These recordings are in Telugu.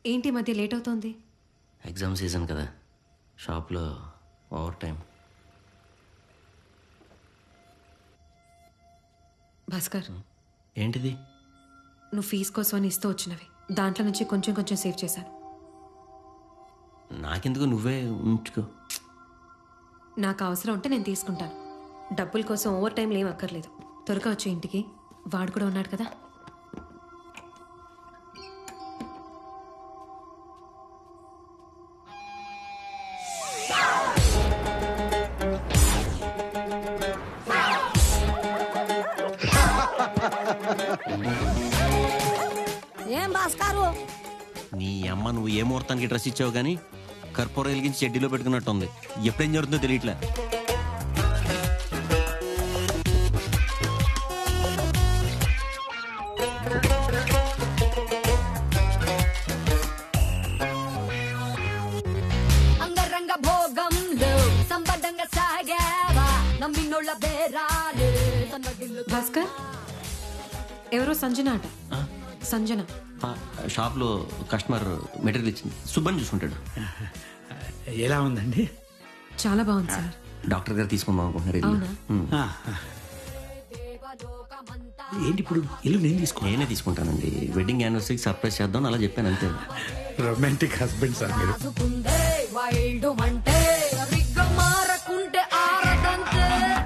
ఏంటి ఈ మధ్య లేట్ అవుతోంది ఎగ్జామ్ సీజన్ కదా షాప్లో ఓవర్ టైం భాస్కర్ ఏంటిది నువ్వు ఫీజు కోసం అని ఇస్తూ వచ్చినవి దాంట్లో నుంచి కొంచెం కొంచెం సేవ్ చేశాను నాకెందుకు నువ్వే ఉంచుకో నాకు అవసరం ఉంటే నేను తీసుకుంటాను డబ్బుల కోసం ఓవర్ టైంలు ఏం అక్కర్లేదు త్వరగా వచ్చే ఇంటికి వాడు కూడా ఉన్నాడు కదా ఏం భాస్కారు నీ అమ్మ నువ్వు ఏ ముహూర్తానికి డ్రెస్ ఇచ్చావు కానీ కర్పూరం వెలిగించి చెడ్డీలో పెట్టుకున్నట్టుంది ఎప్పుడేం జరుగుతుందో తెలియట్లే అంగరంగ భోగంలో సంబద్ధంగా సాగావా నమ్మినోళ్ళ బేరాలు సన్నగిల్లు భాస్కర్ ఎవరో సంజన అట సంజన ఆ, షాప్లో కస్టమర్ మెటీరియల్ ఇచ్చింది సుబ్బని చూసుకుంటాడు ఎలా ఉందండి చాలా బాగుంది సార్ డాక్టర్ గారు తీసుకుందాం అనుకుంటున్నారు ఇల్లు. అవునా? ఉమ్. ఆ, ఆ. ఏంటి ఇప్పుడు ఇల్లు నేను తీసుకో నేనే తీసుకుంటానండి వెడ్డింగ్ యానివర్సరీకి సర్ప్రైజ్ చేద్దాం అలా చెప్పాను అంతే రొమాంటిక్ హస్బెండ్ సార్ మీరు రాసుకుందే వైల్డ్ మంటే రిగ్గ మారకుంటే ఆరదంతే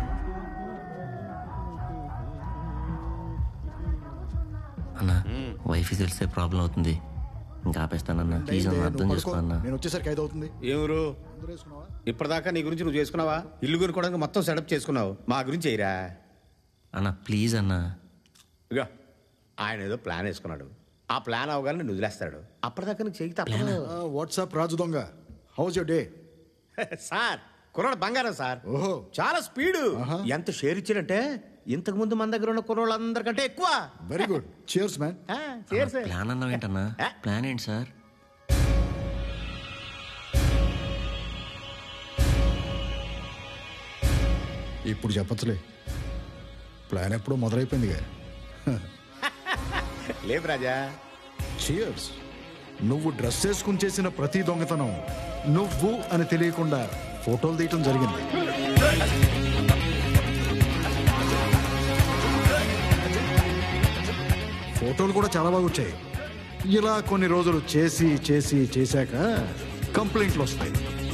అన్న వైఫ్ తెలిస్తే ప్రాబ్లం అవుతుంది ఇంకా ఆపేస్తానన్న ప్లీజ్ అన్న అర్థం చేసుకో అన్న నేను వచ్చేసరికి ఐదు అవుతుంది ఏమరు ఇప్పటిదాకా నీ గురించి నువ్వు చేసుకున్నావా ఇల్లు కొనుక్కోవడానికి మొత్తం సెటప్ చేసుకున్నావు మా గురించి అయ్యిరా అన్న ప్లీజ్ అన్న ఇక ఆయన ఏదో ప్లాన్ వేసుకున్నాడు ఆ ప్లాన్ అవగానే నేను వదిలేస్తాడు అప్పటిదాకా నీకు చేయి తప్పదు వాట్సాప్ రాజు దొంగ హౌస్ యువర్ డే సార్ కుర్రాడు బంగారం సార్ ఓహో. చాలా స్పీడు ఎంత షేర్ ఇచ్చాడంటే ఇంతకు ముందు మన దగ్గర ఉన్న కుర్రోళ్ళందరికంటే ఎక్కువ వెరీ గుడ్ చియర్స్ మ్యాన్ ఆ, cheers. ప్లాన్ అన్నావు ఏంటన్నా ప్లాన్ ఏంటి సార్ ఇప్పుడు చెప్పచ్చులే ప్లాన్ ఎప్పుడో మొదలైపోయిందిగా లేపు రాజా చియర్స్ నువ్వు డ్రెస్ వేసుకుని చేసిన ప్రతి దొంగతనం నువ్వు అని తెలియకుండా ఫోటోలు తీయటం జరిగింది ఫోటోలు కూడా చాలా బాగా వచ్చాయి ఇలా కొన్ని రోజులు చేసి చేసి చేశాక కంప్లైంట్లు వస్తాయి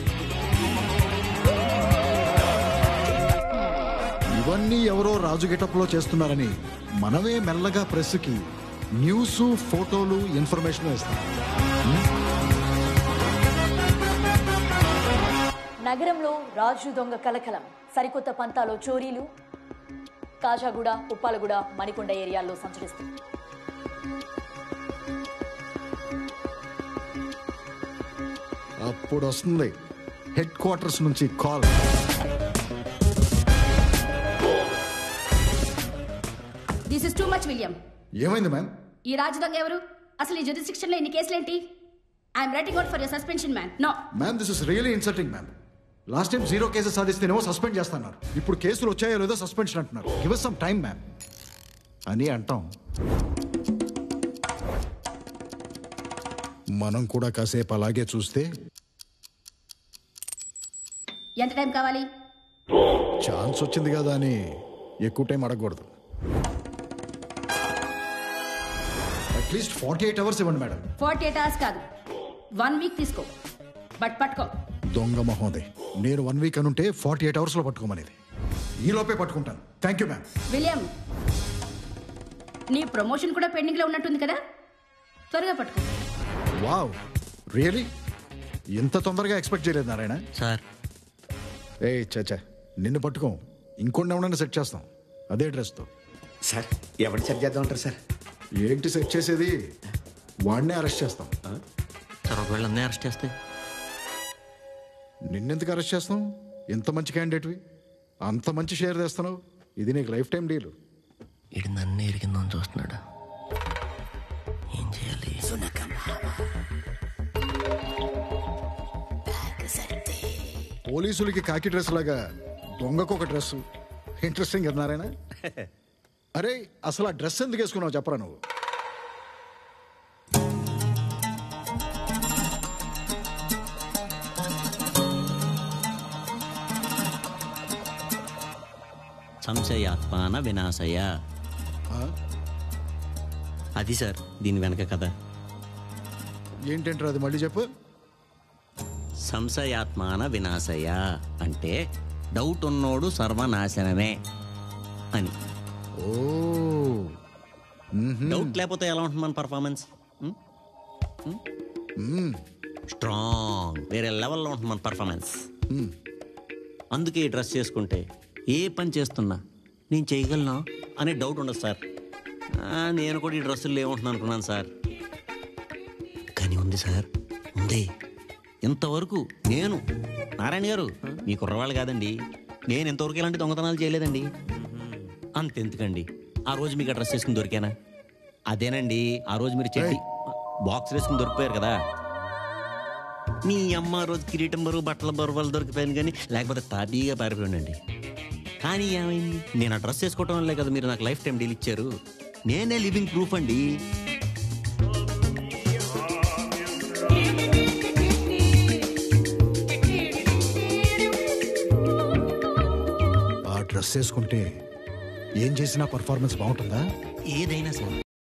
ఇవన్నీ ఎవరో రాజు గెటప్లో చేస్తున్నారని మనమే మెల్లగా ప్రెస్కి న్యూస్ ఫోటోలు ఇన్ఫర్మేషన్ ఇస్తాం నగరంలో రాజు దొంగ కలకలం సరికొత్త పంతాలో చోరీలు కాజాగూడ ఉప్పాలగూడ మణికొండ ఏరియాల్లో సంచరిస్తుంది అప్పుడు వస్తుంది హెడ్ క్వార్టర్స్ నుంచి call this is too much William ఏమైంది మ్యామ్ ఈ రాజు దొంగ ఎవరు అసలు ఈ jurisdiction లో ఇన్ని కేసులేంటి I'm writing out for your suspension man no ma'am this is really insulting ma'am last time zero cases సాధిస్తేనేమో సస్పెండ్ చేస్తున్నారు ఇప్పుడు కేసులు వచ్చాయో లేదో సస్పెన్షన్ అంటున్నారు గివ్ సమ్ టైం మ్యామ్ అని అంటాం మనం కూడా కాసేపు అలాగే చూస్తే ఎంత టైం కావాలి ఛాన్స్ వచ్చింది కదా అని ఎక్కువ టైం అడగకూడదు అట్లీస్ట్ ఫార్టీ ఎయిట్ అవర్స్ ఇవ్వండి మేడం ఫార్టీ ఎయిట్ అవర్స్ కాదు వన్ వీక్ తీసుకో బట్ పట్టుకో దొంగ మహోదయ్ నేను వన్ వీక్ అనుంటే ఫార్టీ ఎయిట్ అవర్స్లో పట్టుకోమనేది ఈ లోపే పట్టుకుంటాను థ్యాంక్ యూ మ్యామ్ విలియం నీ ప్రమోషన్ కూడా పెండింగ్ లో ఉన్నట్టుంది కదా త్వరగా పట్టుకో వావ్ రియలీ ఇంత తొందరగా ఎక్స్పెక్ట్ చేయలేదు నారాయణ సార్ ఏ చచ్చా నిన్ను పట్టుకోం ఇంకొన్ని ఎవడన్నా సెట్ చేస్తాం అదే డ్రెస్తో సార్ ఎవరు సెట్ చేద్దాం అంటారు సార్ ఏంటి సెట్ చేసేది వాడినే అరెస్ట్ చేస్తాం సార్ ఒకవేళ అన్నీ అరెస్ట్ చేస్తే నిన్నెందుకు అరెస్ట్ చేస్తాం ఇంత మంచి క్యాండిడేట్వి అంత మంచి షేర్ చేస్తున్నావు ఇది నీకు లైఫ్ టైం డీల్ ఇడి నన్ను ఇరికిందని చూస్తున్నాడు ఏం చేయాలి పోలీసులకి కాకి డ్రెస్ లాగా దొంగకు ఒక డ్రెస్ ఇంట్రెస్టింగ్ నారాయణ అరే అసలు ఆ డ్రెస్ ఎందుకు వేసుకున్నావు చెప్పరా నువ్వు సంశయాత్మాన వినాశయ ఆ? అది సార్ దీని వెనక కథ ఏంటంటారు అది మళ్ళీ చెప్పు సంశయాత్మాన వినాశయ అంటే డౌట్ ఉన్నోడు సర్వనాశనమే అని ఓ మ్మ్హ్మ్. డౌట్ లేకపోతే ఎలా ఉంటుంది మన పర్ఫార్మెన్స్ స్ట్రాంగ్ వేరే లెవెల్లో ఉంటుంది మన పర్ఫార్మెన్స్ మ్మ్. అందుకే ఈ డ్రెస్ చేసుకుంటే ఏ పని చేస్తున్నా నేను చేయగలనా అనే డౌట్ ఉండదు సార్ ఆ, నేను కూడా ఈ డ్రెస్సులు ఏముంటున్నాను అనుకున్నాను సార్ కానీ ఉంది సార్ ఉంది ఇంతవరకు నేను నారాయణ గారు మీ కుర్రవాళ్ళు కాదండి నేను ఇంతవరకు ఇలాంటి దొంగతనాలు చేయలేదండి అంతెందుకండి ఆ రోజు మీకు ఆ డ్రెస్ వేసుకుని దొరికానా అదేనండి ఆ రోజు మీరు చెట్టి బాక్స్ వేసుకుని దొరికిపోయారు కదా మీ అమ్మ ఆ రోజు కిరీటం బరువు బట్టల బరువు వల్ల దొరికిపోయాను కానీ లేకపోతే తాపీగా పారిపోయానండి కానీ ఏమైంది నేను ఆ డ్రెస్ వేసుకోవటం వల్లే కదా మీరు నాకు లైఫ్ టైం డీల్ ఇచ్చారు నేనే లివింగ్ ప్రూఫ్ అండి ఆ డ్రెస్ వేసుకుంటే ఏం చేసినా పర్ఫార్మెన్స్ బాగుంటుందా ఏదైనా సరే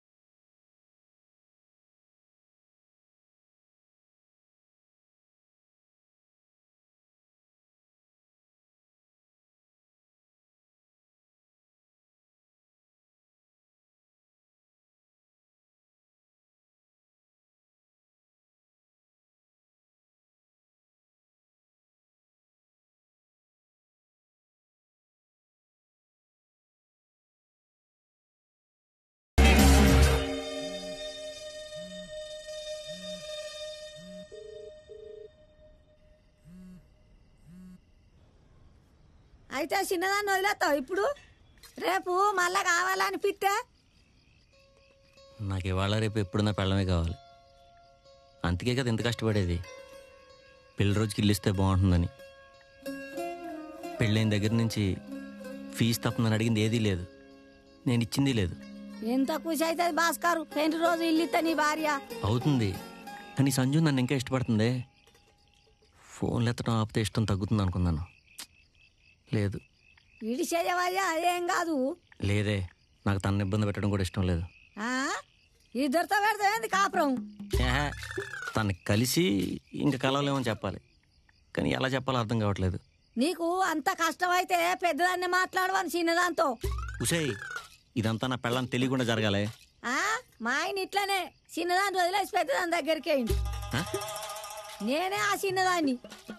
అయితే చిన్నదాన్ని వదిలేస్తావు ఇప్పుడు రేపు మళ్ళా కావాలనిపిస్తే నాకు ఇవాళ రేపు ఎప్పుడు నా పెళ్ళమే కావాలి అందుకే కదా ఎంత కష్టపడేది పెళ్లి రోజుకి ఇల్లు ఇస్తే బాగుంటుందని పెళ్ళైన దగ్గర నుంచి ఫీజు తప్ప నన్ను అడిగింది ఏదీ లేదు నేను ఇచ్చింది లేదు ఎంత ఖుషి అవుతుంది భాస్కర్ పెళ్లి రోజు ఇల్లు ఇస్తే నీ భార్య అవుతుంది కానీ సంజు నన్ను ఇంకా ఇష్టపడుతుందే ఫోన్లు ఎత్తడం ఆపితే ఇష్టం తగ్గుతుంది అనుకున్నాను లేదు ఇడిచేయవయ్యా అదేం కాదు లేదే నాకు తనని ఇబ్బంది పెట్టడం కూడా ఇష్టం లేదు ఆ? ఇద్దరితో పెడతావేంది కాపురం ఏహే, తనని కలిసి ఇంకా కలవలేమని చెప్పాలి కానీ ఎలా చెప్పాలో అర్థం కావట్లేదు నీకు అంత కష్టమైతే పెద్దదాన్ని మాట్లాడవని చిన్నదాంతో ఉసేయ్ ఇదంతా నా పెళ్ళని తెలియకుండా జరగాలి ఆ? మా ఆయన ఇట్లనే చిన్నదాన్ని వదిలేసి పెద్దదాని దగ్గరికి అయింది ఆ? నేనే ఆ చిన్నదాన్ని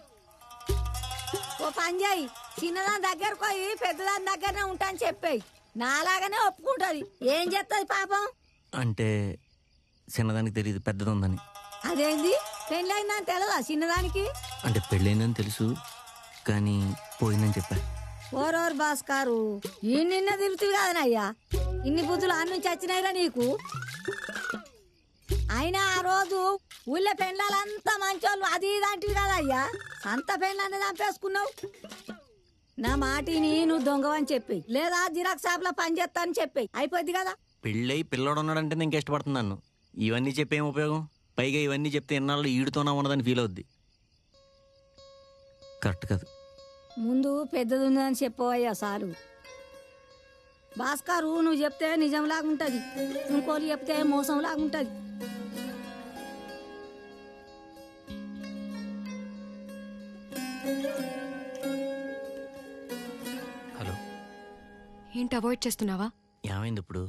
ఓ పని చేయి చిన్నదాని దగ్గరకు పోయి పెద్దదాని దగ్గరనే ఉంటాను చెప్పేయి నాలాగానే ఒప్పుకుంటది ఏం చేస్తుంది పాపం అంటే చిన్నదానికి తెలియదు పెద్దది ఉందని అదేంది పెళ్ళయిందని తెలదా చిన్నదానికి అంటే పెళ్ళైందని తెలుసు కానీ పోయిందని చెప్పా ఓరోరు భాస్కారు ఈ నిన్న తిరుగుతుంది కదనయ్యా ఇన్ని బుద్ధులు ఆ నుంచి వచ్చినాయిరా నీకు అయినా ఆ రోజు ఊళ్ళో పెండ్లాలంతా మంచోళ్ళు అది ఇదంటివి కదయ్యా సంత పెండ్లాన్ని చంపేసుకున్నావు నా మాటిని నువ్వు దొంగవని చెప్పి లేదా జిరాక్స్ షాప్ లో పని చేస్తానని చెప్పి అయిపోద్ది కదా పెళ్ళై పిల్లోడు ఉన్నాడంటే నేను ఇంకా ఇష్టపడుతుంది నన్ను ఇవన్నీ చెప్పేం ఉపయోగం పైగా ఇవన్నీ చెప్తే ఎన్నాళ్ళు ఈడుతోనా ఉన్నదని ఫీల్ అవుద్ది కరెక్ట్ కాదు ముందు పెద్దది ఉన్నదని చెప్పవయ్యా సారు భాస్కరు నువ్వు చెప్తే నిజంలాగా ఉంటది ఇంకోళ్ళు చెప్తే మోసంలాగా ఉంటది హలో ఏంటి అవాయిడ్ చేస్తున్నావా ఏమైంది ఇప్పుడు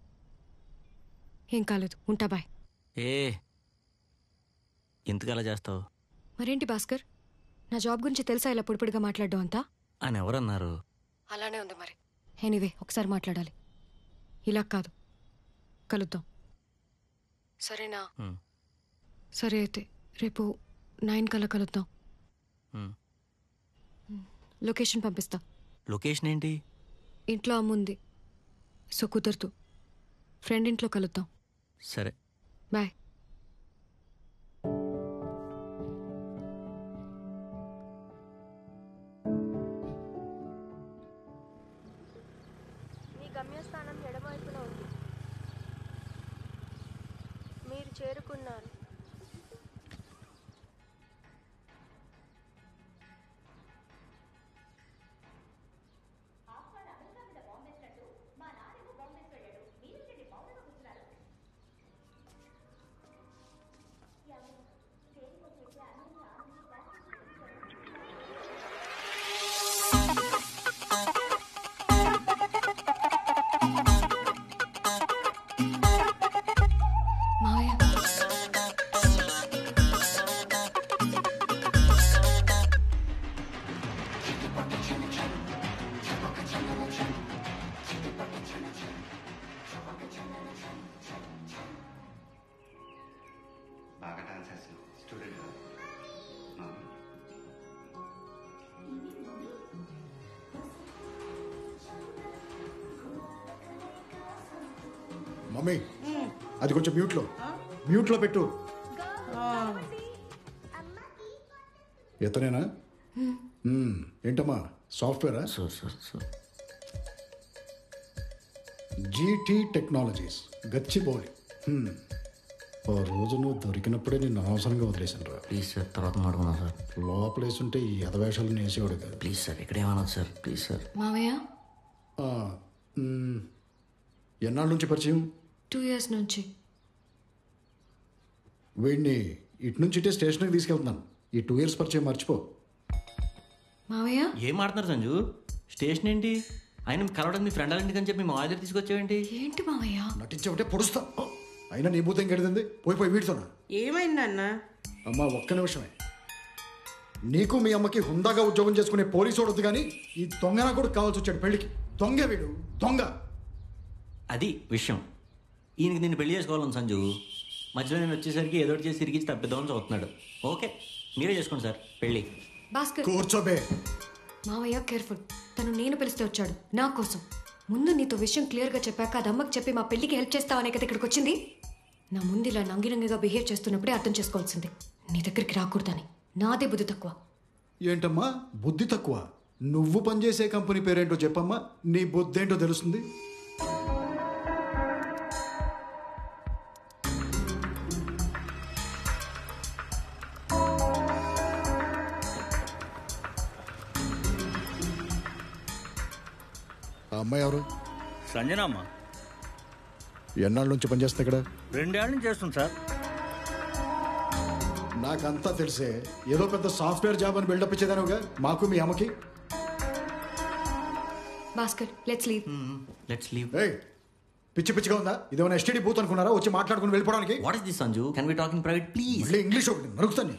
ఏం కాలేదు ఉంటా బాయ్ ఏ ఎందుకు అలా చేస్తావు మరేంటి భాస్కర్ నా జాబ్ గురించి తెలుసా ఇలా పొడిపొడిగా మాట్లాడడం అంతా అని ఎవరన్నారు అలానే ఉంది మరి ఎనీవే ఒకసారి మాట్లాడాలి ఇలా కాదు కలుద్దాం సరేనా హ్మ్. సరే అయితే రేపు నైన్ కల్లా కలుద్దాం హ్మ్. లొకేషన్ పంపిస్తా లొకేషన్ ఏంటి ఇంట్లో అమ్ముంది సో కుదరదు ఫ్రెండ్ ఇంట్లో కలుద్దాం సరే బాయ్ మీ గమ్యస్థానం ఎడమవైపున ఉంది మీరు చేరుకున్నారు బాగా డాన్స్ చేస్తాను స్టూడెంట్ మమ్మీ అది కొంచెం మ్యూట్లో మ్యూట్లో పెట్టు ఎతనేనా మ్మ్. ఏంటమ్మా సాఫ్ట్వేరా sir sir sir G T technologies Gachibowli హ్మ్. ఆ రోజు నువ్వు దొరికినప్పుడే నేను అనవసరంగా వదిలేశాను రా ప్లీజ్ సార్ తర్వాత మాట్లాడుకుందాం సార్ లోపలేసుంటే ఈ ఎదవేషాలను వేసేవాడు కాదు ప్లీజ్ సార్ ఇక్కడేమనదు సార్ ప్లీజ్ సార్ మావయ్య ఆ, మ్మ్. ఎన్నాళ్ళ నుంచి పరిచయం టూ ఇయర్స్ నుంచి వీడిని ఇటు నుంచి ఇటే స్టేషన్కి తీసుకెళ్తున్నాను ఈ టూ ఇయర్స్ పరిచయం మర్చిపో మావయ్య ఏం ఆడుతున్నారు సంజు స్టేషన్ ఏంటి ఆయన కలవడం మీ ఫ్రెండ్ ఇంటికి అని చెప్పి మా దగ్గర తీసుకొచ్చావేంటి ఏంటి మావయ్య నటించబట్టే పొడుస్తా అయినా నీ భూతం గడిదంది పోయి పోయి వీడితోనా ఏమైందన్నా అమ్మా ఒక్క నిమిషమే నీకు మీ అమ్మకి హుందాగా ఉద్యోగం చేసుకునే పోలీసు వద్దు కానీ ఈ దొంగన కూడా కావాల్సి వచ్చాడు పెళ్లికి దొంగ వీడు దొంగ అది విషయం ఈయనకి నిన్ను పెళ్లి చేసుకోవాలని సంజు మధ్యలో నేను వచ్చేసరికి ఏదో ఒకటి చేసి తిరిగి తప్పిద్దామని చూస్తున్నాడు ఓకే మీరే చేసుకోండి సార్ పెళ్ళి భాస్కర్ కూర్చోబే మావయ్య కేర్ఫుల్ తను నేను పిలిస్తే వచ్చాడు నా కోసం ముందు నీతో విషయం క్లియర్గా చెప్పాక అది అమ్మకి చెప్పి మా పెళ్ళికి హెల్ప్ చేస్తావనే కదా ఇక్కడికి వచ్చింది నా ముందు ఇలా నంగినంగిగా బిహేవ్ చేస్తున్నప్పుడే అర్థం చేసుకోవాల్సింది నీ దగ్గరికి రాకూడదని నాదే బుద్ధి తక్కువ ఏంటమ్మా బుద్ధి తక్కువ నువ్వు పనిచేసే కంపెనీ పేరేంటో చెప్పమ్మా నీ బుద్ధి ఏంటో తెలుస్తుంది ఆ అమ్మాయి ఎవరు సంజన అమ్మ ఎన్నాళ్ళ నుంచి పనిచేస్తా ఇక్కడ రెండేళ్ళ నుంచి చేస్తుంది సార్ నాకంతా తెలిసే ఏదో పెద్ద సాఫ్ట్వేర్ జాబ్ అని బిల్డప్ ఇచ్చేదానుగా మాకు మీ అమ్మకి Bhaskar let's leave let's leave ఏయ్ పిచ్చి పిచ్చిగా ఉందా ఇదేమైనా ఎస్టీడీ బూత్ అనుకున్నారా వచ్చి మాట్లాడుకుని వెళ్ళిపోవడానికి what is this Sanju can we talking private please మళ్ళీ ఇంగ్లీష్ ఒకటి నరుకుతాను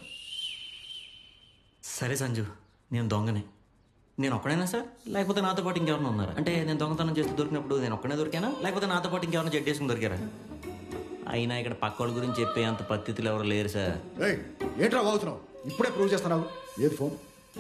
సరే సంజు నేను దొంగనే నేను ఒక్కడైనా సార్ లేకపోతే నాతో పాటు ఇంకెవరైనా ఉన్నారా అంటే నేను దొంగతనం చేస్తూ దొరికినప్పుడు నేను ఒక్కనే దొరికానా లేకపోతే నాతో పాటు ఇంకెవరైనా జడ్ చేసుకుని దొరికారా అయినా ఇక్కడ పక్క వాళ్ళ గురించి చెప్పే అంత పద్ధతులు ఎవరు లేరు సార్ ఏయ్ ఏంట్రా వాగుతున్నావు ఇప్పుడే ప్రూవ్ చేస్తున్నావు ఏది ఫోన్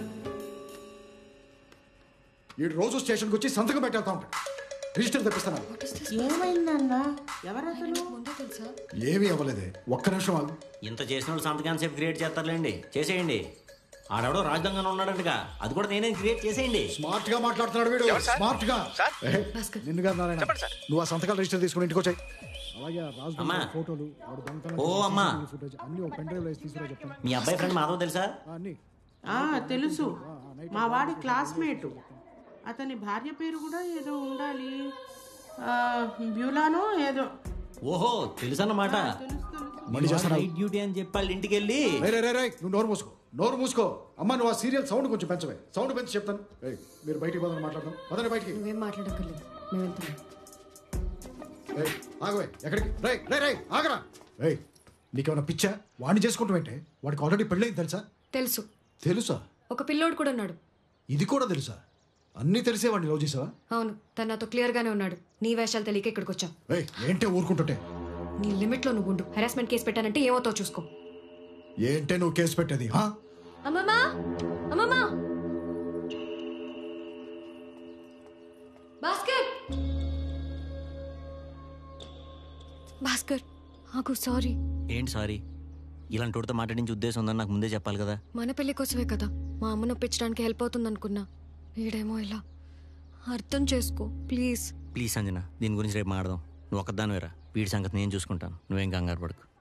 ఈ రోజు స్టేషన్కి వచ్చి సంతకం పెట్టేస్తా ఉంటాడు రిజిస్టర్ తెప్పిస్తున్నావు ఏమైందన్నా ఎవరసలు ముందే తెలుసా ఏమీ అవ్వలేదే ఒక్క నిమిషం ఆగు ఇంత చేసిన వాళ్ళు సంతకాన్ని సేపు క్రియేట్ చేస్తారులేండి చేసేయండి ఆడెవడో రాజధానిగా ఉన్నాడంటగా అది కూడా నేనే క్రియేట్ చేసేయండి స్మార్ట్ గా మాట్లాడుతున్నాడు వీడు స్మార్ట్ గా ఏయ్, నిన్ను కాదు నారాయణ నువ్వు ఆ సంతకాలు రిజిస్టర్ తీసుకుని ఇంటికి వచ్చాయి అలాగే ఆ రాజు అమ్మా. ఫోటోలు వాడు దొంగతనం ఓ చేసిన అమ్మా. CCTV ఫుటేజ్ అన్ని ఒక పెన్ డ్రైవ్ లో వేసి తీసుకురా చెప్తాను మీ అబ్బాయి ఫ్రెండ్ మాధవ్ తెలుసా ఆ, అన్ని ఆ, తెలుసు మా వాడి క్లాస్మేట్ అతని భార్య పేరు కూడా ఏదో ఉండాలి ఆ, బ్యూలానో ఏదో ఓహో తెలుసన్నమాట మళ్ళీ చేస్తున్నావు నైట్ డ్యూటీ అని చెప్పి వాళ్ళ ఇంటికి వెళ్ళి రే రే రే రే నువ్వు నోరు మూసుకో నోరు మూసుకో అమ్మ నువ్వు ఆ సీరియల్ సౌండ్ కొంచెం పెంచవే సౌండ్ పెంచి చెప్తాను ఏయ్, మీరు బయటికి పోదని మాట్లాడదాం పదండి బయటికి నువ్వేం మాట్లాడక్కర్లేదు మేము వెళ్తున్నాం ఏయ్, ఆగవే ఎక్కడికి రే రే రే ఆగరా ఏయ్ నీకేమైనా పిచ్చా వాడిని చేసుకుంటావంటే వాడికి ఆల్రెడీ పెళ్ళైంది తెలుసా తెలుసు తెలుసా ఒక పిల్లోడు కూడా ఉన్నాడు ఇది కూడా తెలుసా అన్నీ తెలిసే వాడిని లవ్ చేసావా అవును తను నాతో క్లియర్గానే ఉన్నాడు నీ వేషాలు తెలియక ఇక్కడికి వచ్చాం ఏయ్ ఏంటే ఊరుకుంటుంటే నీ లిమిట్లో నువ్వు ఉండు హెరాస్మెంట్ కేసు పెట్టానంటే ఏమవుతావు చూసుకో ఏంటే నువ్వు కేసు పెట్టేది హా? అమ్మమ్మా అమ్మమ్మా భాస్కర్ భాస్కర్ ఆకు సారీ ఏంటి సారీ ఇలాంటి వాడితో మాట్లాడించే ఉద్దేశం ఉందని నాకు ముందే చెప్పాలి కదా మన పెళ్లి కోసమే కదా మా అమ్మను ఒప్పించడానికి హెల్ప్ అవుతుంది అనుకున్నా వీడేమో ఇలా అర్థం చేసుకో ప్లీజ్ ప్లీజ్ సంజన దీని గురించి రేపు మాడదాం నువ్వు ఒక్కదాని వేరా వీడి సంగతి నేను చూసుకుంటాను నువ్వేం కంగారు పడకు